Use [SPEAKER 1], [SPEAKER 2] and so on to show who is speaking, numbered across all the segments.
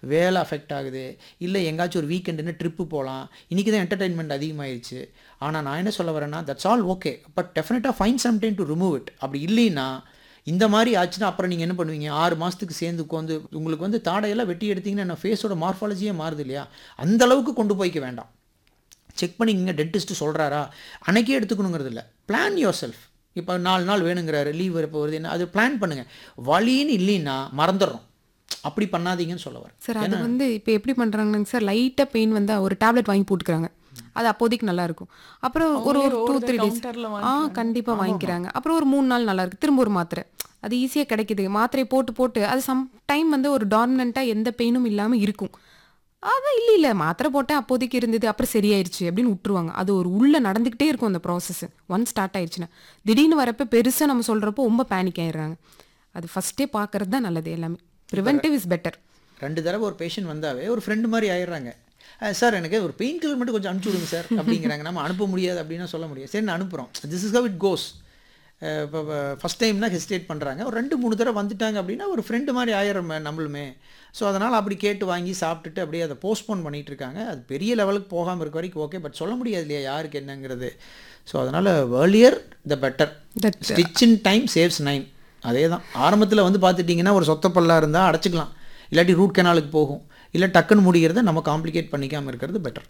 [SPEAKER 1] வேலை அஃபெக்ட் ஆகுது இல்லை எங்காச்சும் ஒரு வீக்கெண்டுன்னு ட்ரிப்பு போகலாம் இன்றைக்கி தான் என்டர்டைன்மெண்ட் அதிகமாகிடுச்சு ஆனால் நான் என்ன சொல்ல வரேன்னா தட்ஸ் ஆல் ஓகே பட் டெஃபினட்டாக fine some time to remove it அப்படி இல்லைன்னா இந்த மாதிரி ஆச்சுன்னா அப்புறம் நீங்கள் என்ன பண்ணுவீங்க ஆறு மாதத்துக்கு சேர்ந்து உட்காந்து உங்களுக்கு வந்து தாடையெல்லாம் வெட்டி எடுத்தீங்கன்னா என்ன ஃபேஸோட மார்ஃபாலஜியே மாறுது இல்லையா அந்த அளவுக்கு கொண்டு போய்க்க வேண்டாம் செக் பண்ணிக்கங்க டென்டிஸ்ட்டு சொல்கிறாரா அன்னைக்கே எடுத்துக்கணுங்கிறது இல்லை பிளான் யோர் செல்ஃப் இப்போ நாலு நாள் வேணுங்கிறாரு லீவ் வரப்போ வருது என்ன அது பிளான் பண்ணுங்கள் வலின்னு இல்லைன்னா மறந்துடுறோம் அப்படி பண்ணாதீங்கன்னு சொல்ல வரேன்
[SPEAKER 2] சார் அது வந்து இப்போ எப்படி பண்ணுறாங்கன்னு சார் லைட்டாக பெயின் வந்து ஒரு டேப்லெட் வாங்கி போட்டுக்கிறாங்க அது அப்போதைக்கு நல்லா இருக்கும் அப்புறம் ஒரு ஒரு டூ த்ரீ டேஸ் ஆ கண்டிப்பாக வாங்கிக்கிறாங்க அப்புறம் ஒரு மூணு நாள் நல்லா இருக்கு திரும்ப ஒரு மாத்திரை அது ஈஸியாக கிடைக்குது மாத்திரையை போட்டு போட்டு அது சம் டைம் வந்து ஒரு டார்மனண்ட்டாக எந்த பெயினும் இல்லாமல் இருக்கும் அதான் இல்லை இல்லை மாத்திரை போட்டேன் அப்போதைக்கு இருந்தது அப்புறம் சரியாயிருச்சு அப்படின்னு விட்டுருவாங்க அது ஒரு உள்ள நடந்துக்கிட்டே இருக்கும் அந்த ப்ராசஸ் ஒன் ஸ்டார்ட் ஆயிடுச்சுன்னா திடீர்னு வரப்ப பெருசாக நம்ம சொல்கிறப்போ ரொம்ப பேனிக் ஆயிடுறாங்க அது ஃபஸ்ட்டே பார்க்கறது தான் நல்லது எல்லாமே ப்ரிவென்டிவ் இஸ் பெட்டர்
[SPEAKER 1] ரெண்டு தடவை ஒரு பேஷண்ட் வந்தாவே ஒரு ஃப்ரெண்டு மாதிரி ஆயிடுறாங்க அஹ் சார் எனக்கு ஒரு பெயின் கில்லர் மட்டும் கொஞ்சம் அனுப்பிச்சி விடுங்க சார் அப்படிங்கிறாங்க நம்ம அனுப்ப முடியாது அப்படின்னு சொல்ல முடியாது சரி நான் அனுப்புகிறோம் this is how it goes இப்போ ஃபஸ்ட் டைம்னா ஹெசிடேட் பண்ணுறாங்க ஒரு ரெண்டு மூணு தடவை வந்துட்டாங்க அப்படின்னா ஒரு ஃப்ரெண்டு மாதிரி ஆயிரம் நம்மளுமே ஸோ அதனால் அப்படி கேட்டு வாங்கி சாப்பிட்டுட்டு அப்படியே அதை போஸ்ட்போன் பண்ணிட்டு இருக்காங்க அது பெரிய லெவலுக்கு போகாமல் இருக்க வரைக்கும் ஓகே பட் சொல்ல முடியாது இல்லையா யாருக்கு என்னங்கிறது ஸோ அதனால் earlier the better
[SPEAKER 2] That-
[SPEAKER 1] stitch in time saves nine அதே தான் ஆரம்பத்தில் வந்து பார்த்துட்டிங்கன்னா ஒரு சொத்த பல்லா இருந்தால் அடைச்சிக்கலாம் இல்லாட்டி ரூட் கெனாலுக்கு போகும் இல்லை டக்குன்னு முடிகிறத நம்ம காம்ப்ளிகேட் பண்ணிக்காமல் இருக்கிறது பெட்டர்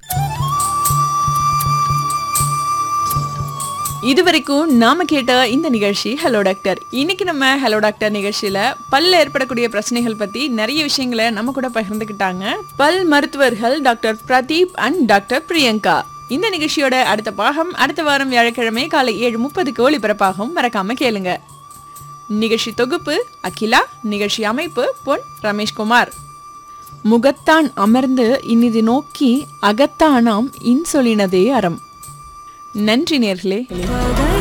[SPEAKER 3] இதுவரைக்கும் நாம கேட்ட இந்த நிகழ்ச்சி ஹலோ டாக்டர் இன்னைக்கு நம்ம ஹலோ டாக்டர் நிகழ்ச்சியில பல்ல ஏற்படக்கூடிய பிரச்சனைகள் பத்தி நிறைய விஷயங்களை நம்ம கூட பகிர்ந்துக்கிட்டாங்க பல் மருத்துவர்கள் doctor Pradeep and doctor Priyanka இந்த நிகழ்ச்சியோட அடுத்த பாகம் அடுத்த வாரம் வியாழக்கிழமை காலை ஏழு முப்பதுக்கு ஒளிபரப்பாகும் மறக்காம கேளுங்க நிகழ்ச்சி தொகுப்பு அகிலா நிகழ்ச்சி அமைப்பு பொன் ரமேஷ்குமார் முகத்தான் அமர்ந்து இனிது நோக்கி அகத்தானாம் இன்சொலினதே அறம் நன்றி நேர்களே